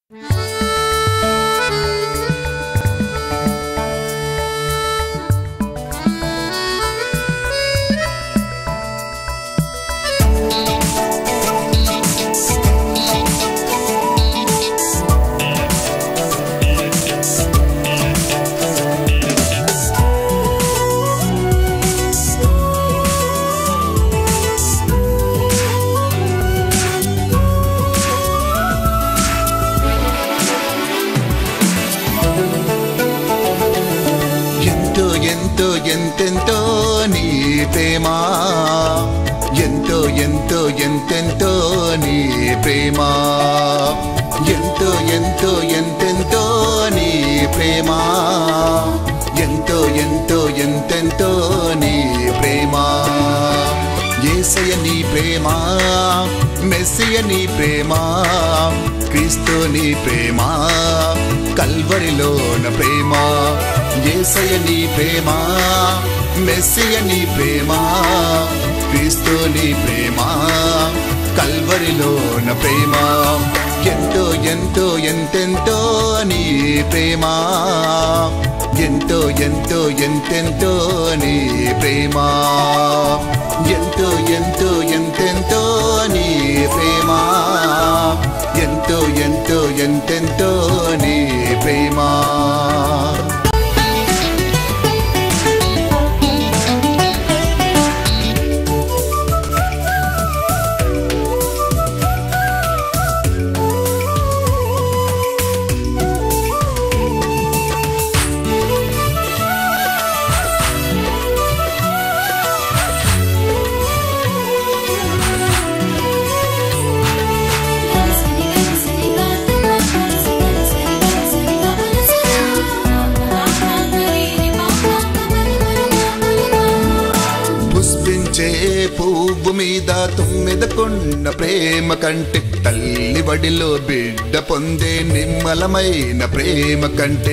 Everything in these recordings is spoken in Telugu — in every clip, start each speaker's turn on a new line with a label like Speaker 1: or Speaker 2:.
Speaker 1: ఎంతో ఎంతో ఎంతెంతో నీ ప్రేమ ఎంతో ఎంతో ఎంతెంతో నీ ప్రేమ ఎంతో ఎంతో ఎంతెంతో నీ ప్రేమ ఎంతో ఎంతో ఎంతెంతో నీ ప్రేమ ఏసయ నీ ప్రేమ మెస్సియ నీ ప్రేమ క్రీస్తు నీ ప్రేమ కల్వరిలోన ప్రేమ ఏసయ నీ ప్రేమ మెస్సియ నీ ప్రేమ క్రీస్తు నీ ప్రేమ కల్వరిలోన ప్రేమ ఎంతో ఎంతో ఎంతెంతో నీ ప్రేమ ఎంతో ఎంతో ఎంతెంతో నీ ప్రేమ ఎంతో ఎంతో ఎంతెంతో నీ ప్రేమ ఎంతో ఎంతో ఎంతెంతో నీ ప్రేమ పుష్పించే పువ్వు మీద తుమ్మెదకున్న ప్రేమ కంటే తల్లి వడిలో బిడ్డ పొందే నిమ్మలమైన ప్రేమ కంటే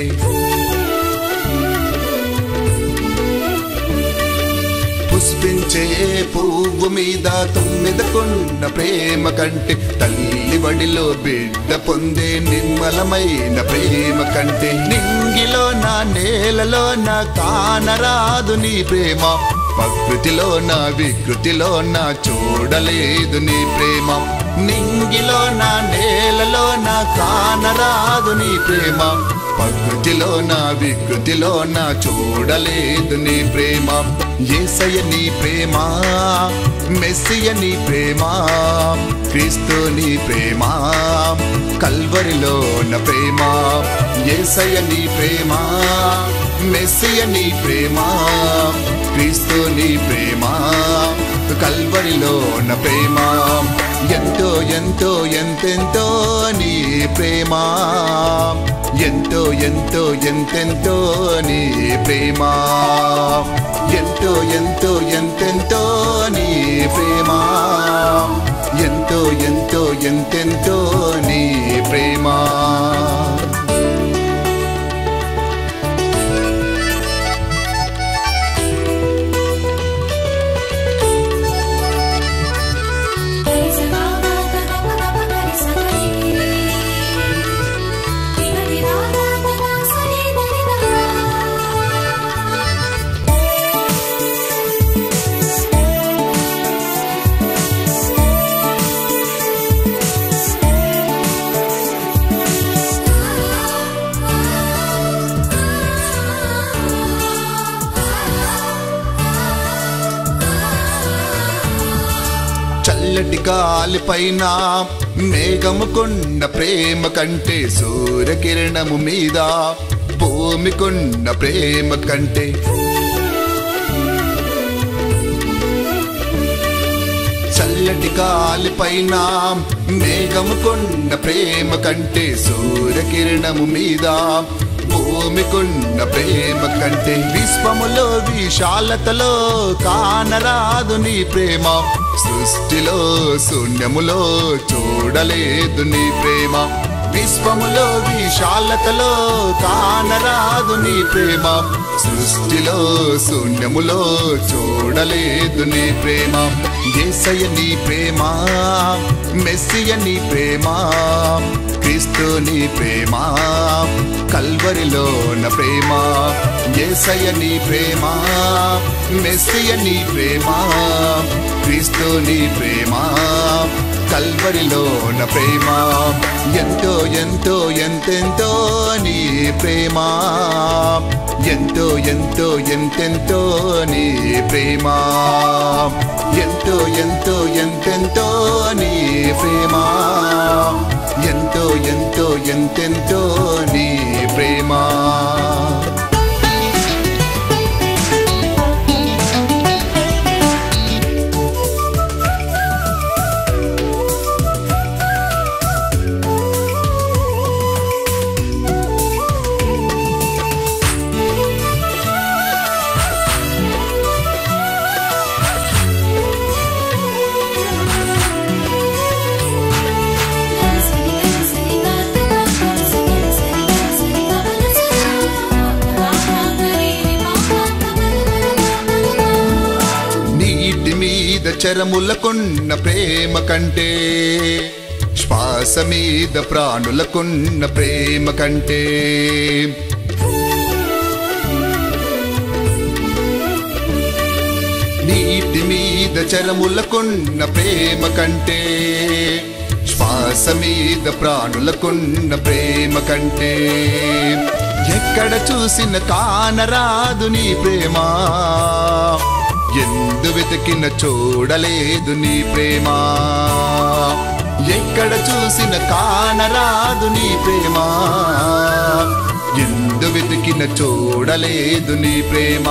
Speaker 1: పుష్పించే పువ్వు మీద తుమ్మెదకున్న ప్రేమ కంటే తల్లి వడిలో బిడ్డ పొందే నిర్మలమైన ప్రేమ కంటే నింగిలో నా నేలలో నా కానరాదు నీ ప్రేమ ప్రకృతిలో నా వికృతిలో నా చూడలేదు నీ ప్రేమ నింగిలో నా నేలలో నా కానరాదు నీ ప్రేమ ప్రకృతిలో నా వికృతిలో నా చూడలేదు నీ ప్రేమ ఏసయ నీ ప్రేమ మెస్సియ నీ ప్రేమ క్రీస్తు నీ ప్రేమ కల్వరిలో నా ప్రేమ ఏసయ నీ ప్రేమ మెస్సియ నీ ప్రేమ క్రీస్తు నీ ప్రేమ కల్వరిలో నా ప్రేమ ఎంతో ఎంతో ఎంతెంతో నీ ప్రేమ ఎంతో ఎంతో ఎంతెంతో నీ ప్రేమ ఎంతో ఎంతో ఎంతెంతో నీ ప్రేమ ఎంతో ఎంతో ఎంతెంతో నీ ప్రేమ చల్లటి గాలి పైన మేఘము కొండ ప్రేమ కంటే సూర్యకిరణము మీద భూమి కొండ ప్రేమ కంటే చల్లటి గాలి పైన మేఘము కొండ ప్రేమ కంటే సూర్యకిరణము మీద భూమి కొండ ప్రేమ కంటే విశ్వములో విశాలతలో కానరాదు నీ ప్రేమ సృష్టిలో శూన్యములో చూడలేదు నీ ప్రేమ విశ్వములో విశాలతలో కానరాదు నీ ప్రేమ సృష్టిలో శూన్యములో చూడలేదు నీ ప్రేమ ఏసయ నీ ప్రేమ మెస్సియ నీ ప్రేమ క్రీస్తు నీ నీ ప్రేమ కల్వరిలోన ప్రేమ ఏసయ్య నీ ప్రేమ మెస్సియ నీ ప్రేమ క్రీస్తు నీ ప్రేమ కల్వరిలోన ప్రేమ ఎంతో ఎంతో ఎంతెంతో నీ ప్రేమ ఎంతో ఎంతో ఎంతెంతో నీ ప్రేమ ఎంతో ఎంతో ఎంతెంతో నీ ప్రేమ ఎంతో ఎంతో ఎంతెంతో నీ ప్రేమ నీటి మీద చరములకున్న ప్రేమ కంటే శ్వాస మీద ప్రాణులకున్న ప్రేమ కంటే నీటి మీద చరములకున్న ప్రేమ కంటే శ్వాస మీద ప్రాణులకున్న ప్రేమ కంటే ఎక్కడ చూసిన కానరాదు నీ ప్రేమ ఎందు వెతికిన చూడలేదు నీ ప్రేమ ఎక్కడ చూసిన కానరాదు నీ ప్రేమ ఎందు వెతికిన చూడలేదు నీ ప్రేమ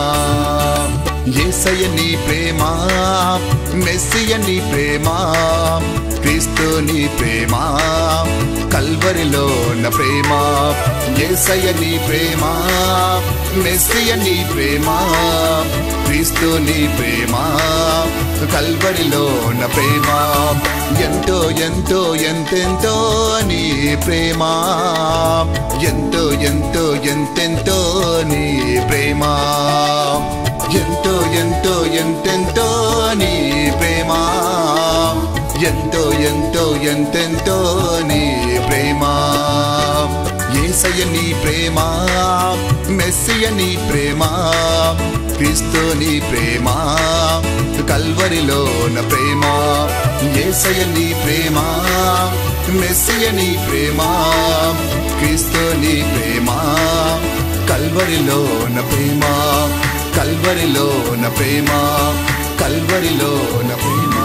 Speaker 1: ఏసయ్య నీ ప్రేమ మెస్సియ నీ ప్రేమ క్రీస్తు నీ ప్రేమ కల్వరిలోన ప్రేమ ఏసయ్య నీ ప్రేమ మెస్సియ నీ ప్రేమ క్రీస్తు నీ ప్రేమ కల్వరిలోన ప్రేమ ఎంతో ఎంతో ఎంతెంతో నీ ప్రేమ ఎంతో ఎంతో ఎంతెంతో నీ ప్రేమ ఎంతో ఎంతో ఎంతెంతో నీ ప్రేమ ఎంతో ఎంతో ఎంతెంతో నీ ప్రేమ ఏసయ్య నీ ప్రేమ మెస్సియ నీ ప్రేమ క్రీస్తు నీ ప్రేమ కల్వరిలోన ప్రేమ ఏసయ్య నీ ప్రేమ మెస్సియ నీ ప్రేమ క్రీస్తు నీ ప్రేమ కల్వరిలోన ప్రేమ కల్వరిలోన ప్రేమ కల్వరిలోన ప్రేమ